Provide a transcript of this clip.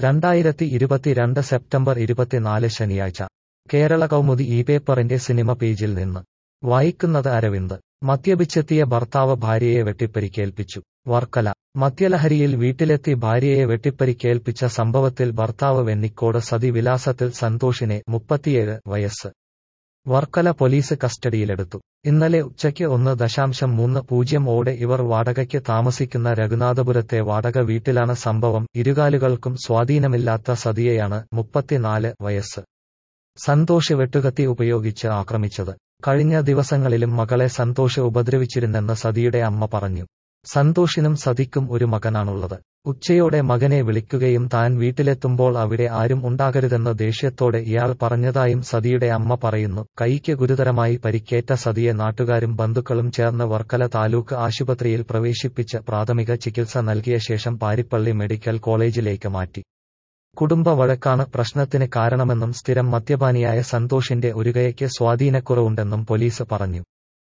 രണ്ടായിരത്തി ഇരുപത്തിരണ്ട് സെപ്റ്റംബർ ഇരുപത്തിനാല് ശനിയാഴ്ച കേരള കൗമുദി ഈ പേപ്പറിന്റെ സിനിമ പേജിൽ നിന്ന് വായിക്കുന്നത് അരവിന്ദ് മദ്യപിച്ചെത്തിയ ഭർത്താവ് ഭാര്യയെ വെട്ടിപ്പരിക്കേൽപ്പിച്ചു വർക്കല മദ്യലഹരിയിൽ വീട്ടിലെത്തി ഭാര്യയെ വെട്ടിപ്പരിക്കേൽപ്പിച്ച സംഭവത്തിൽ ഭർത്താവ് വെന്നിക്കോട് സതി വിലാസത്തിൽ സന്തോഷിനെ മുപ്പത്തിയേഴ് വയസ്സ് വർക്കല പോലീസ് കസ്റ്റഡിയിലെടുത്തു ഇന്നലെ ഉച്ചയ്ക്ക് ഒന്ന് ദശാംശം മൂന്ന് പൂജ്യം ഓടെ ഇവർ വാടകയ്ക്ക് താമസിക്കുന്ന രഘുനാഥപുരത്തെ വാടക വീട്ടിലാണ് സംഭവം ഇരുകാലുകൾക്കും സ്വാധീനമില്ലാത്ത സതിയെയാണ് മുപ്പത്തിനാല് വയസ്സ് സന്തോഷ് വെട്ടുകത്തി ഉപയോഗിച്ച് ആക്രമിച്ചത് കഴിഞ്ഞ ദിവസങ്ങളിലും മകളെ സന്തോഷ് ഉപദ്രവിച്ചിരുന്നെന്ന് സതിയുടെ അമ്മ പറഞ്ഞു സന്തോഷിനും സതിക്കും ഒരു മകനാണുള്ളത് ഉച്ചയോടെ മകനെ വിളിക്കുകയും താൻ വീട്ടിലെത്തുമ്പോൾ അവിടെ ആരും ഉണ്ടാകരുതെന്ന് ദേഷ്യത്തോടെ ഇയാൾ പറഞ്ഞതായും സതിയുടെ അമ്മ പറയുന്നു കൈക്ക് ഗുരുതരമായി പരിക്കേറ്റ സതിയെ നാട്ടുകാരും ബന്ധുക്കളും ചേർന്ന് വർക്കല താലൂക്ക് ആശുപത്രിയിൽ പ്രവേശിപ്പിച്ച് പ്രാഥമിക ചികിത്സ നൽകിയ ശേഷം പാരിപ്പള്ളി മെഡിക്കൽ കോളേജിലേക്ക് മാറ്റി കുടുംബ വഴക്കാണ് പ്രശ്നത്തിന് കാരണമെന്നും സ്ഥിരം മദ്യപാനിയായ സന്തോഷിന്റെ ഒരുകയയ്ക്ക് സ്വാധീനക്കുറവുണ്ടെന്നും പോലീസ് പറഞ്ഞു